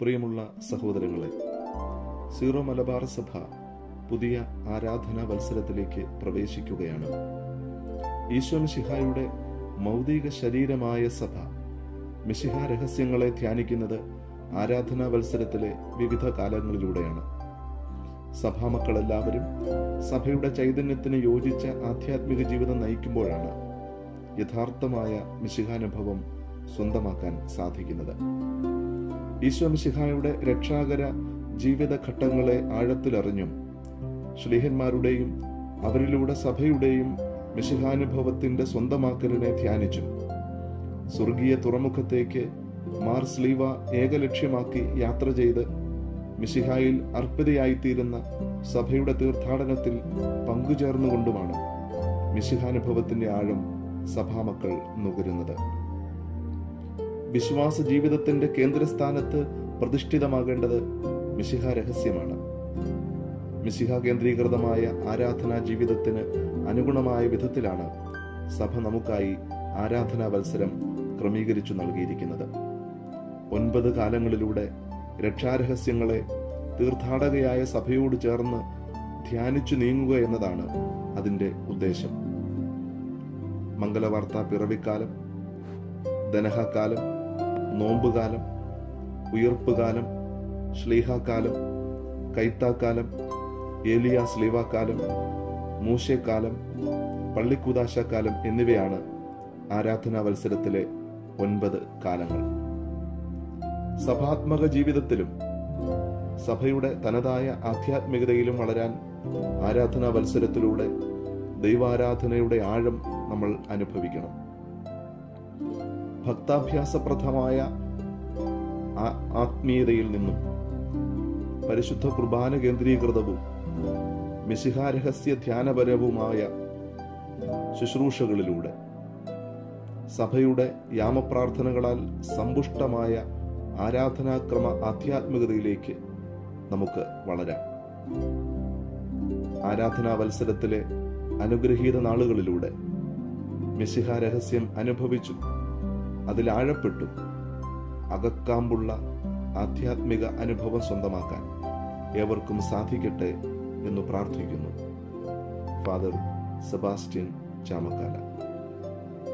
പ്രിയമുള്ള സഹോദരങ്ങളെ സീറോ മലബാർ സഭ പുതിയ ആരാധനാ വത്സരത്തിലേക്ക് പ്രവേശിക്കുകയാണ് ഈശോ മിശിഹായുടെ മൗതിക ശരീരമായ സഭ മിശിഹ രഹസ്യങ്ങളെ ധ്യാനിക്കുന്നത് ആരാധനാ വത്സരത്തിലെ വിവിധ കാലങ്ങളിലൂടെയാണ് സഭാമക്കളെല്ലാവരും സഭയുടെ ചൈതന്യത്തിന് യോജിച്ച ആധ്യാത്മിക ജീവിതം നയിക്കുമ്പോഴാണ് യഥാർത്ഥമായ മിശിഹാനുഭവം സ്വന്തമാക്കാൻ സാധിക്കുന്നത് ഈശോ മിശിഹായുടെ രക്ഷാകര ജീവിതഘട്ടങ്ങളെ ആഴത്തിലറിഞ്ഞും ശ്ലീഹന്മാരുടെയും അവരിലൂടെ സഭയുടെയും മിശിഹാനുഭവത്തിന്റെ സ്വന്തമാക്കലിനെ ധ്യാനിച്ചും സ്വർഗീയ തുറമുഖത്തേക്ക് മാർ സ്ലീവ ഏകലക്ഷ്യമാക്കി യാത്ര ചെയ്ത് മിശിഹായിൽ അർപ്പിതയായിത്തീരുന്ന സഭയുടെ തീർത്ഥാടനത്തിൽ പങ്കുചേർന്നുകൊണ്ടുമാണ് മിശിഹാനുഭവത്തിന്റെ ആഴം സഭാമക്കൾ നുകരുന്നത് വിശ്വാസ ജീവിതത്തിന്റെ കേന്ദ്രസ്ഥാനത്ത് പ്രതിഷ്ഠിതമാകേണ്ടത് മിശിഹ രഹസ്യമാണ് മിശിഹ കേന്ദ്രീകൃതമായ ആരാധനാ ജീവിതത്തിന് അനുഗുണമായ വിധത്തിലാണ് സഭ നമുക്കായി ആരാധനാ വത്സരം ക്രമീകരിച്ചു നൽകിയിരിക്കുന്നത് ഒൻപത് കാലങ്ങളിലൂടെ രക്ഷാരഹസ്യങ്ങളെ തീർത്ഥാടകയായ സഭയോട് ചേർന്ന് ധ്യാനിച്ചു നീങ്ങുക എന്നതാണ് അതിന്റെ ഉദ്ദേശം മംഗളവാർത്ത പിറവിക്കാലം ദനഹക്കാലം നോമ്പുകാലം ഉയർപ്പുകാലം ശ്ലീഹാക്കാലം കൈത്താക്കാലം ഏലിയ സ്ലീവാക്കാലം മൂശക്കാലം പള്ളിക്കുദാശക്കാലം എന്നിവയാണ് ആരാധനാ വത്സരത്തിലെ ഒൻപത് കാലങ്ങൾ സഭാത്മക ജീവിതത്തിലും സഭയുടെ തനതായ ആധ്യാത്മികതയിലും വളരാൻ ആരാധനാ വത്സരത്തിലൂടെ ദൈവാരാധനയുടെ ആഴം നമ്മൾ അനുഭവിക്കണം ഭക്താഭ്യാസപ്രദമായ ആത്മീയതയിൽ നിന്നും പരിശുദ്ധ കുർബാന കേന്ദ്രീകൃതവും മിശിഹാരഹസ്യ ധ്യാനപരവുമായ ശുശ്രൂഷകളിലൂടെ സഭയുടെ യാമപ്രാർത്ഥനകളാൽ സമ്പുഷ്ടമായ ആരാധനാക്രമ ആധ്യാത്മികതയിലേക്ക് നമുക്ക് വളരാം ആരാധനാ വത്സരത്തിലെ അനുഗ്രഹീത നാളുകളിലൂടെ മിശിഹ രഹസ്യം അനുഭവിച്ചു അതിൽ ആഴപ്പെട്ടു അകക്കാമ്പുള്ള ആധ്യാത്മിക അനുഭവം സ്വന്തമാക്കാൻ ഏവർക്കും സാധിക്കട്ടെ എന്ന് പ്രാർത്ഥിക്കുന്നു ഫാദർ സെബാസ്റ്റ്യൻ ചാമക്കാല